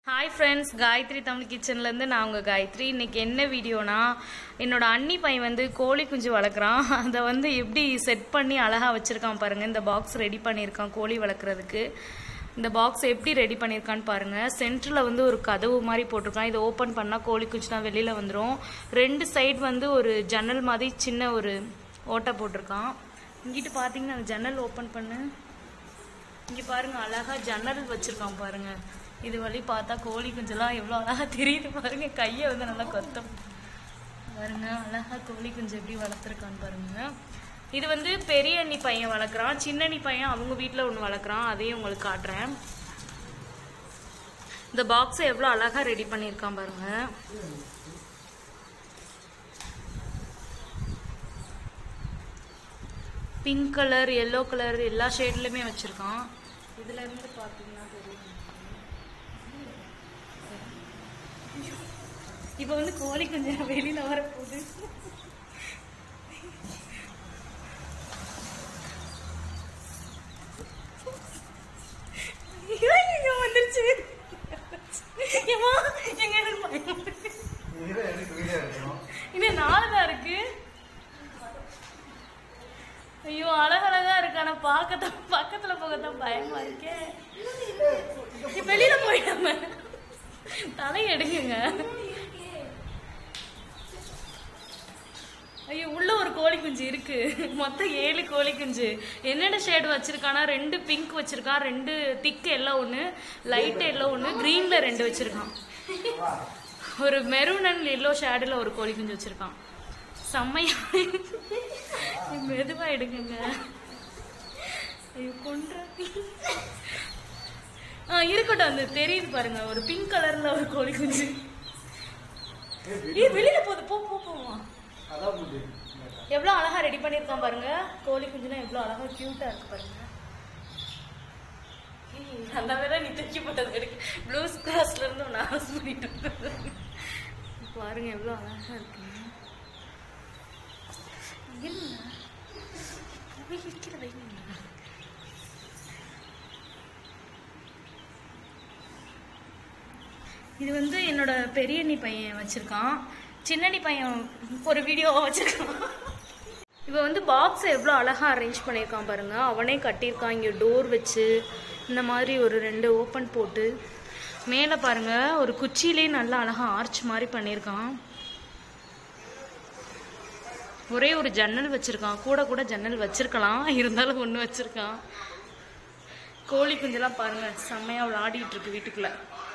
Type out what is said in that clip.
Hi friends Gayathri Tamil கிச்சன்லேருந்து நான் உங்கள் காயத்ரி இன்னைக்கு என்ன வீடியோனா என்னோட அண்ணி பையன் வந்து கோழி குஞ்சு வளர்க்குறான் அதை வந்து எப்படி செட் பண்ணி அழகாக வச்சுருக்கான் பாருங்கள் இந்த பாக்ஸ் ரெடி பண்ணியிருக்கான் கோழி வளர்க்குறதுக்கு இந்த பாக்ஸ் எப்படி ரெடி பண்ணியிருக்கான்னு பாருங்கள் சென்டரில் வந்து ஒரு கதவு மாதிரி போட்டிருக்கான் இதை ஓப்பன் பண்ணால் கோழி குஞ்சு தான் வெளியில் வந்துடும் ரெண்டு சைடு வந்து ஒரு ஜன்னல் மாதிரி சின்ன ஒரு ஓட்டை போட்டிருக்கான் இங்கிட்டு பார்த்தீங்கன்னா அந்த ஜன்னல் ஓப்பன் பண்ணு இங்க பாருங்க அழகா ஜன்னல் வச்சிருக்கான் பாருங்க இது வழி பார்த்தா கோழி குஞ்செல்லாம் எவ்வளோ அழகா தெரியுது பாருங்க கையை வந்து நல்லா கொத்தம் பாருங்க அழகா கோழி குஞ்சு எப்படி வளர்த்துருக்கான்னு பாருங்க இது வந்து பெரிய அண்ணி பையன் வளர்க்குறான் சின்ன அண்ணி பையன் அவங்க வீட்டில் ஒன்று வளர்க்குறான் அதையும் உங்களுக்கு காட்டுறேன் இந்த பாக்ஸை எவ்வளோ அழகா ரெடி பண்ணியிருக்கான் பாருங்க பிங்க் கலர் எல்லோ கலர் எல்லா ஷேட்லையுமே வச்சிருக்கான் இதுல இருந்து பாத்தீங்கன்னா தெரியும் இப்போ வந்து கோழி கொஞ்சம் வெளியில வர போகுது ஐயோ, இங்க வந்துருச்சு ஏம்மா, எங்க எனக்கு பயம் வருது. இன்னும் நாலு தான் இருக்கு ஐயோ அழகழகா இருக்கு ஆனா பார்க்கத்தான் பக்கத்துல போகத்தான் பயமா இருக்கே நீ வெளியில போயிடாம தலை எடுக்குங்க ஐயோ உள்ள ஒரு கோழி குஞ்சு இருக்கு மொத்தம் ஏழு கோழி குஞ்சு என்னென்ன ஷேடு வச்சிருக்கானா ரெண்டு பிங்க் வச்சிருக்கான் ரெண்டு திக் எல்லோ ஒன்று லைட் எல்லோ ஒன்று க்ரீன்ல ரெண்டு வச்சிருக்கான் ஒரு மெரூன் அண்ட் எல்லோ ஷேடில் ஒரு கோழி குஞ்சு வச்சிருக்கான் செம்மையா மெதுவா எடுக்குங்க ஐயோ கொன்ற ஆ இருக்கட்டும் அந்த தெரியுது பாருங்க ஒரு பிங்க் கலர்ல ஒரு கோழி குஞ்சு ஏ வெளியில போகுது போ போ போமா எவ்வளவு அழகா ரெடி பண்ணிருக்கான் பாருங்க கோழி குஞ்சுனா எவ்வளவு அழகா கியூட்டா இருக்கு பாருங்க ஏய், அந்த வேற நீ தூக்கி போட்டது எடுக்கு ப்ளூஸ் கிளாஸ்ல இருந்து ஒன்று ஆஸ் பண்ணிட்டு இருந்தது. பாருங்க எவ்வளவு அழகா இருக்குங்க இல்ல போய் வைக்கிற வைங்க இது வந்து என்னோட பெரியண்ணி பையன் வச்சிருக்கான் சின்னண்ணி பையன் ஒரு வீடியோ வச்சிருக்கான் இப்போ வந்து பாக்ஸை எவ்வளோ அழகாக அரேஞ்ச் பண்ணியிருக்கான் பாருங்க அவனே கட்டியிருக்கான் இங்கே டோர் வச்சு இந்த மாதிரி ஒரு ரெண்டு ஓப்பன் போட்டு மேலே பாருங்க ஒரு குச்சியிலே நல்லா அழகாக ஆர்ச் மாதிரி பண்ணியிருக்கான் ஒரே ஒரு ஜன்னல் வச்சிருக்கான் கூட கூட ஜன்னல் வச்சிருக்கலாம் இருந்தாலும் ஒன்று வச்சிருக்கான் கோழி குஞ்செல்லாம் பாருங்க செம்மையா விளையாடிட்டு இருக்கு வீட்டுக்குள்ள